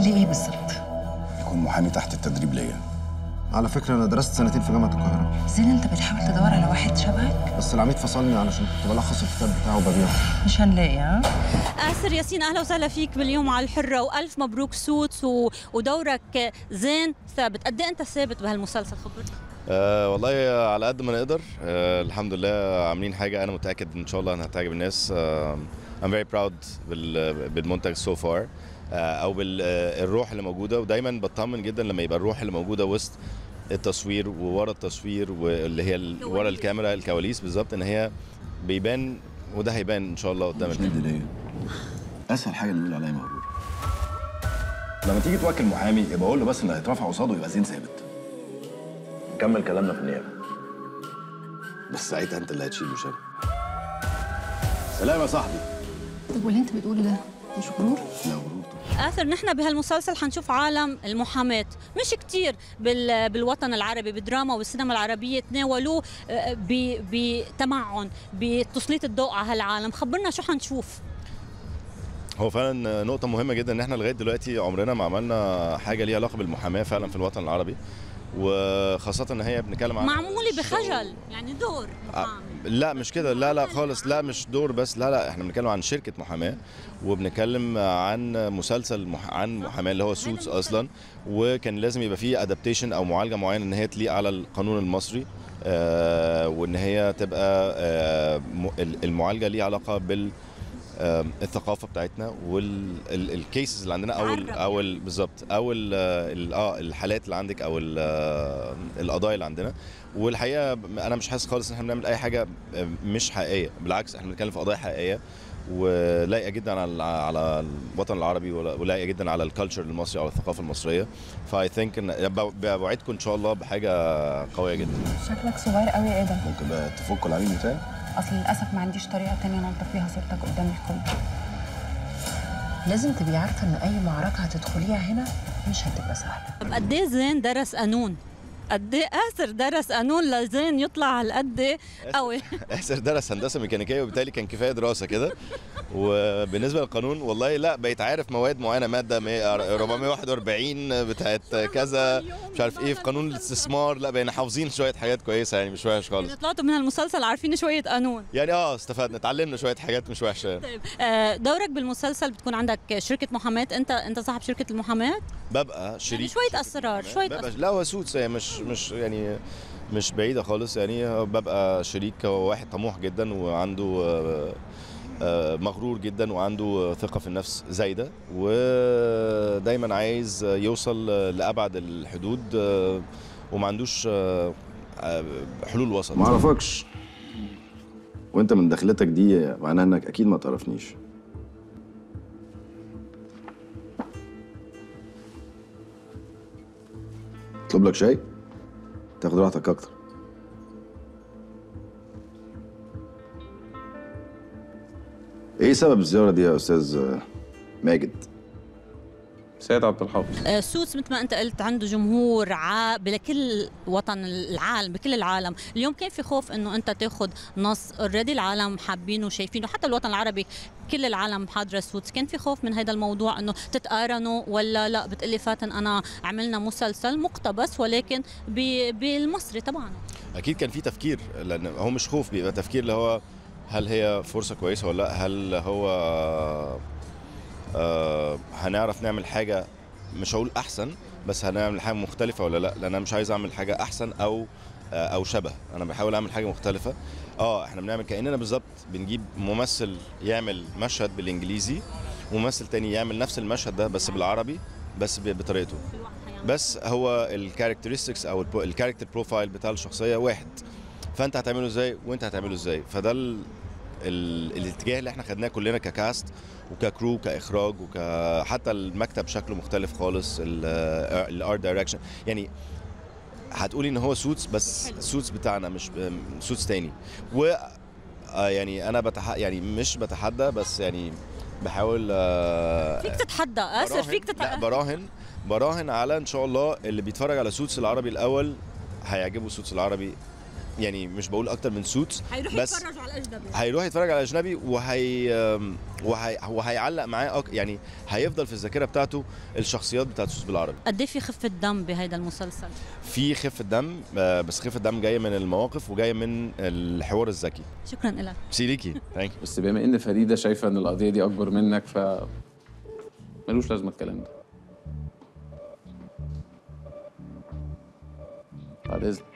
ليه بالظبط يكون محامي تحت التدريب ليا على فكره انا درست سنتين في جامعه القاهره زين انت بتحاول تدور على واحد شبهك بس العميد فصلني علشان كنت بلخص الكتاب بتاعه وببيعه مش هنلاقي ها آسر ياسين أهلا وسهلا فيك باليوم على الحرة وألف مبروك سوتس و... ودورك زين ثابت قد إيه أنت ثابت بهالمسلسل خبرني أه والله على قد ما نقدر أه الحمد لله عاملين حاجه انا متاكد ان شاء الله انها هتعجب الناس أه I'm very proud بال بالمنتج سو so فار او بالروح اللي موجوده ودايما بطمن جدا لما يبقى الروح اللي موجوده وسط التصوير وورا التصوير واللي هي ال- ورا الكاميرا الكواليس بالظبط ان هي بيبان وده هيبان ان شاء الله قدام مش الناس. ندي ليا اسهل حاجه نقول عليا مغرور لما تيجي توكل محامي يبقى قول له بس ان هيترفع قصاده يبقى زين ثابت نكمل كلامنا في النيابه بس ساعتها انت اللي هتشيل وشال سلام يا صاحبي طب واللي انت بتقوله ده مش غرور؟ لا غرور طبعا آثر نحن بهالمسلسل حنشوف عالم المحاماة مش كتير بال... بالوطن العربي بالدراما والسينما العربية تناولوه آه، ب... بتمعن بتسليط الضوء على هالعالم خبرنا شو حنشوف هو فعلا نقطة مهمة جدا ان احنا لغاية دلوقتي عمرنا ما عملنا حاجة ليها علاقة بالمحاماة فعلا في الوطن العربي وخاصة ان هي بنتكلم عن معمولة الشغل. بخجل يعني دور محامي لا مش كده لا لا خالص لا مش دور بس لا لا احنا بنتكلم عن شركة محاماة وبنتكلم عن مسلسل مح... عن محاماة اللي هو سوتس اصلا وكان لازم يبقى فيه ادابتيشن او معالجة معينة ان هي تليق على القانون المصري آه وان هي تبقى آه م- ال- المعالجة ليها علاقة بال آه، الثقافه بتاعتنا والكيسز اللي عندنا او ال عرب او ال- بالظبط او ال- ال- اه الحالات اللي عندك او ال- آه، القضايا اللي عندنا والحقيقه انا مش حاسس خالص ان احنا بنعمل اي حاجه مش حقيقيه بالعكس احنا بنتكلم في قضايا حقيقيه ولايقه جدا على على الوطن العربي ولا- ولايقه جدا على الكالتشر المصري او الثقافه المصريه فاي ثينك ان ب- بوعدكم ان شاء الله بحاجه قويه جدا شكلك صغير قوي يا ادم ممكن بقى تفكوا العميل بتاعي اصل للاسف ما عنديش طريقه تانية انضف بيها صورتك قدام الكل لازم تبقي عارفه ان اي معركه هتدخليها هنا مش هتبقى سهله طب قد ايه زين درس قانون قد ايه آسر درس قانون لزين يطلع على قد قوي ياسر درس هندسه ميكانيكيه وبالتالي كان كفايه دراسه كده وبالنسبه للقانون والله لا بقيت عارف مواد معينه ماده 100 441 بتاعت كذا مش عارف ايه في قانون الاستثمار لا بقينا حافظين شويه حاجات كويسه يعني مش وحش خالص يعني طلعتوا من المسلسل عارفين شوية قانون يعني اه استفدنا اتعلمنا شويه حاجات مش وحشه يعني. طيب آه، دورك بالمسلسل بتكون عندك شركة محاماة انت انت صاحب شركة المحاماة ببقى شريك يعني شوية شركة أسرار، محاماة. شوية ببقى أسرار. لا هو سوتس هي مش مش يعني مش بعيده خالص يعني ببقى شريك واحد طموح جدا وعنده آه، آه، مغرور جدا وعنده ثقه في النفس زايده ودايما عايز يوصل لابعد الحدود آه، وما عندوش آه، آه، حلول وسط ما اعرفكش وانت من دخلتك دي معناها انك اكيد ما تعرفنيش اطلب لك شاي تاخد راحتك اكتر ايه سبب الزياره دي يا استاذ ماجد سيد عبد الحافظ آه، سوتس مثل ما انت قلت عنده جمهور ع... بكل وطن العالم بكل العالم اليوم كان في خوف انه انت تاخذ نص اوريدي العالم حابينه وشايفينه حتى الوطن العربي كل العالم حاضره سوتس كان في خوف من هذا الموضوع انه تتقارنوا ولا لا بتقلي فاتن انا عملنا مسلسل مقتبس ولكن ب... بالمصري طبعا اكيد كان في تفكير لان هو مش خوف بيبقى تفكير اللي هو هل هي فرصه كويسه ولا لا هل هو آه هنعرف نعمل حاجه مش هقول احسن بس هنعمل حاجه مختلفه ولا لا لان انا مش عايز اعمل حاجه احسن او آه او شبه انا بحاول اعمل حاجه مختلفه اه احنا بنعمل كاننا بالظبط بنجيب ممثل يعمل مشهد بالانجليزي وممثل تاني يعمل نفس المشهد ده بس بالعربي بس ب- بطريقته بس هو الكاركترستكس او الكاركتر بروفايل بتاع الشخصيه واحد فانت هتعمله ازاي وانت هتعمله ازاي فده ال... ال... الاتجاه اللي احنا خدناه كلنا ككاست وككرو كاخراج وحتى المكتب شكله مختلف خالص الارت دايركشن يعني هتقولي ان هو سوتس بس سوتس بتاعنا مش سوتس تاني و آه، يعني انا بتح... يعني مش بتحدى بس يعني بحاول آه، فيك تتحدى اسر براهن- فيك لا تتحدى براهن براهن على ان شاء الله اللي بيتفرج على سوتس العربي الاول هيعجبه سوتس العربي يعني مش بقول اكتر من سوتس هيروح بس يتفرج على الاجنبي هيروح يتفرج على اجنبي وهي وهي وهيعلق معاه أك... يعني هيفضل في الذاكره بتاعته الشخصيات بتاعت سوس بالعربي قد ايه في خفه دم بهيدا المسلسل في خفه دم آه، بس خفه دم جايه من المواقف وجايه من الحوار الذكي شكرا لك ميرسي ليكي ثانك يو بس بما ان فريده شايفه ان القضيه دي اكبر منك ف ملوش لازمه الكلام ده بعد اذنك